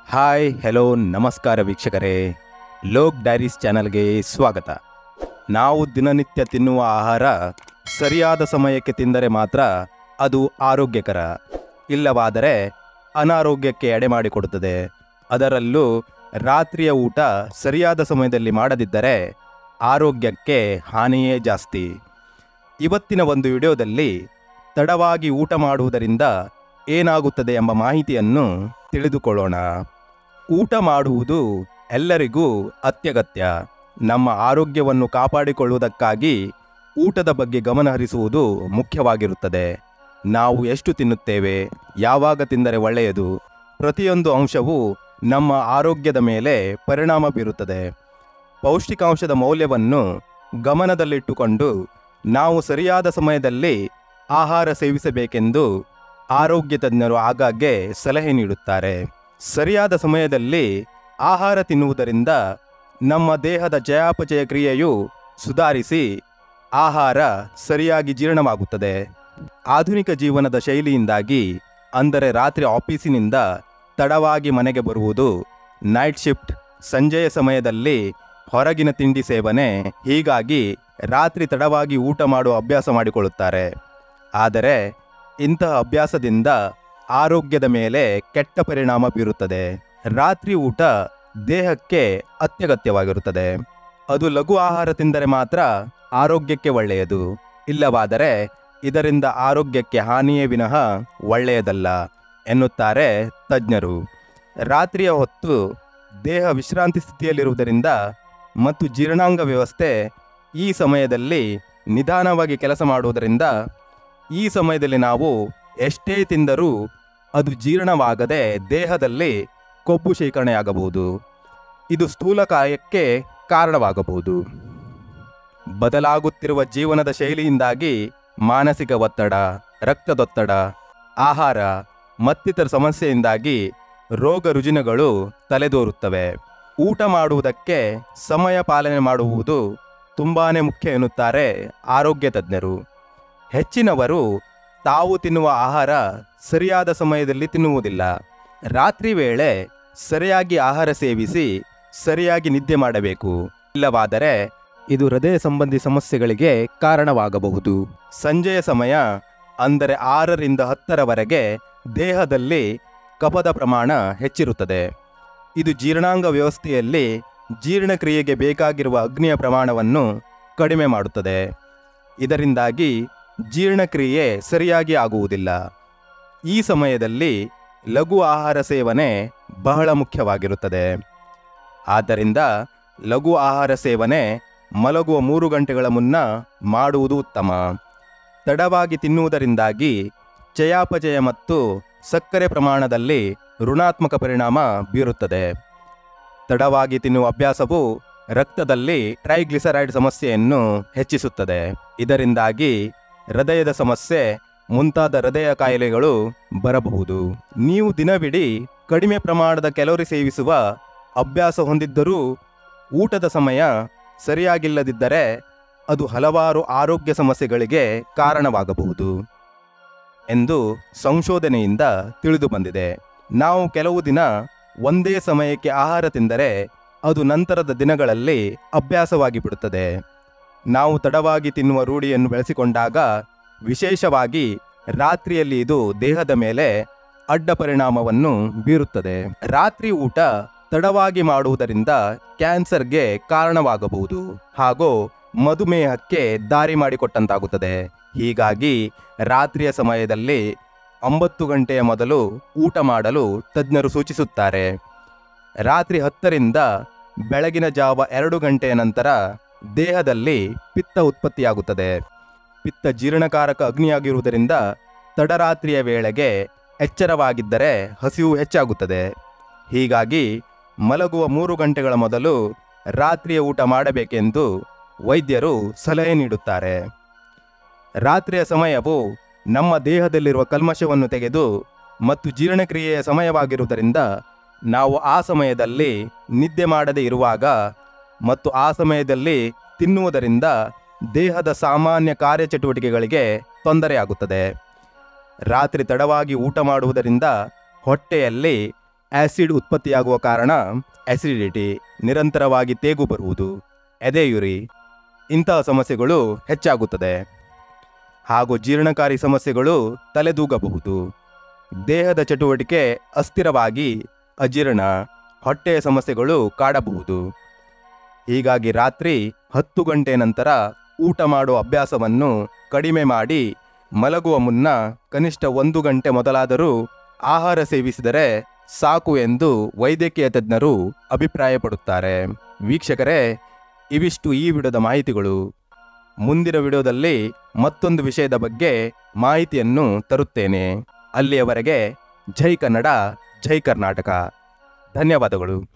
hi hello ನಮಸ್ಕಾರ ವೀಕ್ಷಕರೇ Lok diaries ಚಾನಲ್ಗೆ ಸ್ವಾಗತ ನಾವು ದಿನನಿತ್ಯ ತಿನ್ನುವ ಆಹಾರ ಸರಿಯಾದ ಸಮಯಕ್ಕೆ ತಿಂದರೆ ಮಾತ್ರ ಅದು ಆರೋಗ್ಯಕರ ಇಲ್ಲವಾದರೆ ಅನಾರೋಗ್ಯಕ್ಕೆ ಎಡೆ ಮಾಡಿಕೊಡುತ್ತದೆ ಅದರಲ್ಲೂ ರಾತ್ರಿಯ ಊಟ ಸರಿಯಾದ ಸಮಯದಲ್ಲಿ ಮಾಡದಿದ್ದರೆ ಆರೋಗ್ಯಕ್ಕೆ ಹಾನಿಯೇ ಜಾಸ್ತಿ ಇವತ್ತಿನ ಒಂದು ವಿಡಿಯೋದಲ್ಲಿ ತಡವಾಗಿ ಊಟ ಮಾಡುವುದರಿಂದ ಏನಾಗುತ್ತದೆ ಎಂಬ ಮಾಹಿತಿಯನ್ನು ತಿಳಿದುಕೊಳ್ಳೋಣ ಊಟ ಮಾಡುವುದು ಎಲ್ಲರಿಗೂ ಅತ್ಯಗತ್ಯ ನಮ್ಮ ಆರೋಗ್ಯವನ್ನು ಕಾಪಾಡಿಕೊಳ್ಳುವುದಕ್ಕಾಗಿ ಊಟದ ಬಗ್ಗೆ ಗಮನಹರಿಸುವುದು ಮುಖ್ಯವಾಗಿರುತ್ತದೆ ನಾವು ಎಷ್ಟು ತಿನ್ನುತ್ತೇವೆ ಯಾವಾಗ ತಿಂದರೆ ಒಳ್ಳೆಯದು ಪ್ರತಿಯೊಂದು ಅಂಶವೂ ನಮ್ಮ ಆರೋಗ್ಯದ ಮೇಲೆ ಪರಿಣಾಮ ಬೀರುತ್ತದೆ ಪೌಷ್ಟಿಕಾಂಶದ ಮೌಲ್ಯವನ್ನು ಗಮನದಲ್ಲಿಟ್ಟುಕೊಂಡು ನಾವು ಸರಿಯಾದ ಸಮಯದಲ್ಲಿ ಆಹಾರ ಸೇವಿಸಬೇಕೆಂದು ಆರೋಗ್ಯ ತಜ್ಞರು ಆಗಾಗ್ಗೆ ಸಲಹೆ ನೀಡುತ್ತಾರೆ ಸರಿಯಾದ ಸಮಯದಲ್ಲಿ ಆಹಾರ ತಿನ್ನುವುದರಿಂದ ನಮ್ಮ ದೇಹದ ಚಯಾಪಚಯ ಕ್ರಿಯೆಯು ಸುಧಾರಿಸಿ ಆಹಾರ ಸರಿಯಾಗಿ ಜೀರ್ಣವಾಗುತ್ತದೆ ಆಧುನಿಕ ಜೀವನದ ಶೈಲಿಯಿಂದಾಗಿ ಅಂದರೆ ರಾತ್ರಿ ಆಫೀಸಿನಿಂದ ತಡವಾಗಿ ಮನೆಗೆ ಬರುವುದು ನೈಟ್ ಶಿಫ್ಟ್ ಸಂಜೆಯ ಸಮಯದಲ್ಲಿ ಹೊರಗಿನ ತಿಂಡಿ ಸೇವನೆ ಹೀಗಾಗಿ ರಾತ್ರಿ ತಡವಾಗಿ ಊಟ ಮಾಡುವ ಅಭ್ಯಾಸ ಮಾಡಿಕೊಳ್ಳುತ್ತಾರೆ ಆದರೆ ಇಂತಹ ಅಭ್ಯಾಸದಿಂದ ಆರೋಗ್ಯದ ಮೇಲೆ ಕೆಟ್ಟ ಪರಿಣಾಮ ಬೀರುತ್ತದೆ ರಾತ್ರಿ ಊಟ ದೇಹಕ್ಕೆ ಅತ್ಯಗತ್ಯವಾಗಿರುತ್ತದೆ ಅದು ಲಘು ಆಹಾರ ತಿಂದರೆ ಮಾತ್ರ ಆರೋಗ್ಯಕ್ಕೆ ಒಳ್ಳೆಯದು ಇಲ್ಲವಾದರೆ ಇದರಿಂದ ಆರೋಗ್ಯಕ್ಕೆ ಹಾನಿಯೇ ವಿನಃ ಒಳ್ಳೆಯದಲ್ಲ ಎನ್ನುತ್ತಾರೆ ತಜ್ಞರು ರಾತ್ರಿಯ ಹೊತ್ತು ದೇಹ ವಿಶ್ರಾಂತಿ ಸ್ಥಿತಿಯಲ್ಲಿರುವುದರಿಂದ ಮತ್ತು ಜೀರ್ಣಾಂಗ ವ್ಯವಸ್ಥೆ ಈ ಸಮಯದಲ್ಲಿ ನಿಧಾನವಾಗಿ ಕೆಲಸ ಮಾಡುವುದರಿಂದ ಈ ಸಮಯದಲ್ಲಿ ನಾವು ಎಷ್ಟೇ ತಿಂದರೂ ಅದು ಜೀರ್ಣವಾಗದೆ ದೇಹದಲ್ಲಿ ಕೊಬ್ಬು ಶೇಖರಣೆಯಾಗಬಹುದು ಇದು ಸ್ಥೂಲಕಾಯಕ್ಕೆ ಕಾರಣವಾಗಬಹುದು ಬದಲಾಗುತ್ತಿರುವ ಜೀವನದ ಶೈಲಿಯಿಂದಾಗಿ ಮಾನಸಿಕ ಒತ್ತಡ ರಕ್ತದೊತ್ತಡ ಆಹಾರ ಮತ್ತಿತರ ಸಮಸ್ಯೆಯಿಂದಾಗಿ ರೋಗ ರುಜಿನಗಳು ತಲೆದೋರುತ್ತವೆ ಊಟ ಮಾಡುವುದಕ್ಕೆ ಸಮಯ ಪಾಲನೆ ಮಾಡುವುದು ತುಂಬಾನೇ ಮುಖ್ಯ ಎನ್ನುತ್ತಾರೆ ಆರೋಗ್ಯ ತಜ್ಞರು ಹೆಚ್ಚಿನವರು ತಾವು ತಿನ್ನುವ ಆಹಾರ ಸರಿಯಾದ ಸಮಯದಲ್ಲಿ ತಿನ್ನುವುದಿಲ್ಲ ರಾತ್ರಿ ವೇಳೆ ಸರಿಯಾಗಿ ಆಹಾರ ಸೇವಿಸಿ ಸರಿಯಾಗಿ ನಿದ್ದೆ ಮಾಡಬೇಕು ಇಲ್ಲವಾದರೆ ಇದು ಹೃದಯ ಸಂಬಂಧಿ ಸಮಸ್ಯೆಗಳಿಗೆ ಕಾರಣವಾಗಬಹುದು ಸಂಜೆಯ ಸಮಯ ಅಂದರೆ ಆರರಿಂದ ಹತ್ತರವರೆಗೆ ದೇಹದಲ್ಲಿ ಕಫದ ಪ್ರಮಾಣ ಹೆಚ್ಚಿರುತ್ತದೆ ಇದು ಜೀರ್ಣಾಂಗ ವ್ಯವಸ್ಥೆಯಲ್ಲಿ ಜೀರ್ಣಕ್ರಿಯೆಗೆ ಬೇಕಾಗಿರುವ ಅಗ್ನಿಯ ಪ್ರಮಾಣವನ್ನು ಕಡಿಮೆ ಮಾಡುತ್ತದೆ ಇದರಿಂದಾಗಿ ಜೀರ್ಣಕ್ರಿಯೆ ಸರಿಯಾಗಿ ಆಗುವುದಿಲ್ಲ ಈ ಸಮಯದಲ್ಲಿ ಲಘು ಆಹಾರ ಸೇವನೆ ಬಹಳ ಮುಖ್ಯವಾಗಿರುತ್ತದೆ ಆದ್ದರಿಂದ ಲಘು ಆಹಾರ ಸೇವನೆ ಮಲಗುವ ಮೂರು ಗಂಟೆಗಳ ಮುನ್ನ ಮಾಡುವುದು ಉತ್ತಮ ತಡವಾಗಿ ತಿನ್ನುವುದರಿಂದಾಗಿ ಚಯಾಪಚಯ ಮತ್ತು ಸಕ್ಕರೆ ಪ್ರಮಾಣದಲ್ಲಿ ಋಣಾತ್ಮಕ ಪರಿಣಾಮ ಬೀರುತ್ತದೆ ತಡವಾಗಿ ತಿನ್ನುವ ಅಭ್ಯಾಸವು ರಕ್ತದಲ್ಲಿ ಟ್ರೈಗ್ಲಿಸರೈಡ್ ಸಮಸ್ಯೆಯನ್ನು ಹೆಚ್ಚಿಸುತ್ತದೆ ಇದರಿಂದಾಗಿ ಹೃದಯದ ಸಮಸ್ಯೆ ಮುಂತಾದ ಹೃದಯ ಕಾಯಿಲೆಗಳು ಬರಬಹುದು ನೀವು ದಿನವಿಡೀ ಕಡಿಮೆ ಪ್ರಮಾಣದ ಕ್ಯಾಲೋರಿ ಸೇವಿಸುವ ಅಭ್ಯಾಸ ಹೊಂದಿದ್ದರೂ ಊಟದ ಸಮಯ ಸರಿಯಾಗಿಲ್ಲದಿದ್ದರೆ ಅದು ಹಲವಾರು ಆರೋಗ್ಯ ಸಮಸ್ಯೆಗಳಿಗೆ ಕಾರಣವಾಗಬಹುದು ಎಂದು ಸಂಶೋಧನೆಯಿಂದ ತಿಳಿದು ಬಂದಿದೆ ನಾವು ಕೆಲವು ದಿನ ಒಂದೇ ಸಮಯಕ್ಕೆ ಆಹಾರ ತಿಂದರೆ ಅದು ನಂತರದ ದಿನಗಳಲ್ಲಿ ಅಭ್ಯಾಸವಾಗಿ ಬಿಡುತ್ತದೆ ನಾವು ತಡವಾಗಿ ತಿನ್ನುವ ರೂಢಿಯನ್ನು ಬೆಳೆಸಿಕೊಂಡಾಗ ವಿಶೇಷವಾಗಿ ರಾತ್ರಿಯಲ್ಲಿ ಇದು ದೇಹದ ಮೇಲೆ ಅಡ್ಡ ಪರಿಣಾಮವನ್ನು ಬೀರುತ್ತದೆ ರಾತ್ರಿ ಊಟ ತಡವಾಗಿ ಮಾಡುವುದರಿಂದ ಕ್ಯಾನ್ಸರ್ಗೆ ಕಾರಣವಾಗಬಹುದು ಹಾಗೂ ಮಧುಮೇಹಕ್ಕೆ ದಾರಿ ಮಾಡಿಕೊಟ್ಟಂತಾಗುತ್ತದೆ ಹೀಗಾಗಿ ರಾತ್ರಿಯ ಸಮಯದಲ್ಲಿ ಒಂಬತ್ತು ಗಂಟೆಯ ಮೊದಲು ಊಟ ಮಾಡಲು ತಜ್ಞರು ಸೂಚಿಸುತ್ತಾರೆ ರಾತ್ರಿ ಹತ್ತರಿಂದ ಬೆಳಗಿನ ಜಾವ ಎರಡು ಗಂಟೆಯ ನಂತರ ದೇಹದಲ್ಲಿ ಪಿತ್ತ ಉತ್ಪತ್ತಿಯಾಗುತ್ತದೆ ಪಿತ್ತ ಜೀರ್ಣಕಾರಕ ಅಗ್ನಿಯಾಗಿರುವುದರಿಂದ ತಡರಾತ್ರಿಯ ವೇಳೆಗೆ ಎಚ್ಚರವಾಗಿದ್ದರೆ ಹಸಿವು ಹೆಚ್ಚಾಗುತ್ತದೆ ಹೀಗಾಗಿ ಮಲಗುವ ಮೂರು ಗಂಟೆಗಳ ಮೊದಲು ರಾತ್ರಿಯ ಊಟ ಮಾಡಬೇಕೆಂದು ವೈದ್ಯರು ಸಲಹೆ ನೀಡುತ್ತಾರೆ ರಾತ್ರಿಯ ಸಮಯವು ನಮ್ಮ ದೇಹದಲ್ಲಿರುವ ಕಲ್ಮಶವನ್ನು ತೆಗೆದು ಮತ್ತು ಜೀರ್ಣಕ್ರಿಯೆಯ ಸಮಯವಾಗಿರುವುದರಿಂದ ನಾವು ಆ ಸಮಯದಲ್ಲಿ ನಿದ್ದೆ ಮಾಡದೇ ಇರುವಾಗ ಮತ್ತು ಆ ಸಮಯದಲ್ಲಿ ತಿನ್ನುವುದರಿಂದ ದೇಹದ ಸಾಮಾನ್ಯ ಕಾರ್ಯಚಟುವಟಿಕೆಗಳಿಗೆ ತೊಂದರೆಯಾಗುತ್ತದೆ ರಾತ್ರಿ ತಡವಾಗಿ ಊಟ ಮಾಡುವುದರಿಂದ ಹೊಟ್ಟೆಯಲ್ಲಿ ಆಸಿಡ್ ಉತ್ಪತ್ತಿಯಾಗುವ ಕಾರಣ ಅಸಿಡಿಟಿ ನಿರಂತರವಾಗಿ ತೇಗು ಬರುವುದು ಎದೆಯುರಿ ಇಂತಹ ಸಮಸ್ಯೆಗಳು ಹೆಚ್ಚಾಗುತ್ತದೆ ಹಾಗೂ ಜೀರ್ಣಕಾರಿ ಸಮಸ್ಯೆಗಳು ತಲೆದೂಗಬಹುದು ದೇಹದ ಚಟುವಟಿಕೆ ಅಸ್ಥಿರವಾಗಿ ಅಜೀರ್ಣ ಹೊಟ್ಟೆಯ ಸಮಸ್ಯೆಗಳು ಕಾಡಬಹುದು ಹೀಗಾಗಿ ರಾತ್ರಿ ಹತ್ತು ಗಂಟೆ ನಂತರ ಊಟ ಮಾಡುವ ಅಭ್ಯಾಸವನ್ನು ಕಡಿಮೆ ಮಾಡಿ ಮಲಗುವ ಮುನ್ನ ಕನಿಷ್ಠ ಒಂದು ಗಂಟೆ ಮೊದಲಾದರೂ ಆಹಾರ ಸೇವಿಸಿದರೆ ಸಾಕು ಎಂದು ವೈದ್ಯಕೀಯ ತಜ್ಞರು ಅಭಿಪ್ರಾಯಪಡುತ್ತಾರೆ ವೀಕ್ಷಕರೇ ಇವಿಷ್ಟು ಈ ವಿಡಿಯೋದ ಮಾಹಿತಿಗಳು ಮುಂದಿನ ವಿಡಿಯೋದಲ್ಲಿ ಮತ್ತೊಂದು ವಿಷಯದ ಬಗ್ಗೆ ಮಾಹಿತಿಯನ್ನು ತರುತ್ತೇನೆ ಅಲ್ಲಿಯವರೆಗೆ ಜೈ ಕನ್ನಡ ಜೈ ಕರ್ನಾಟಕ ಧನ್ಯವಾದಗಳು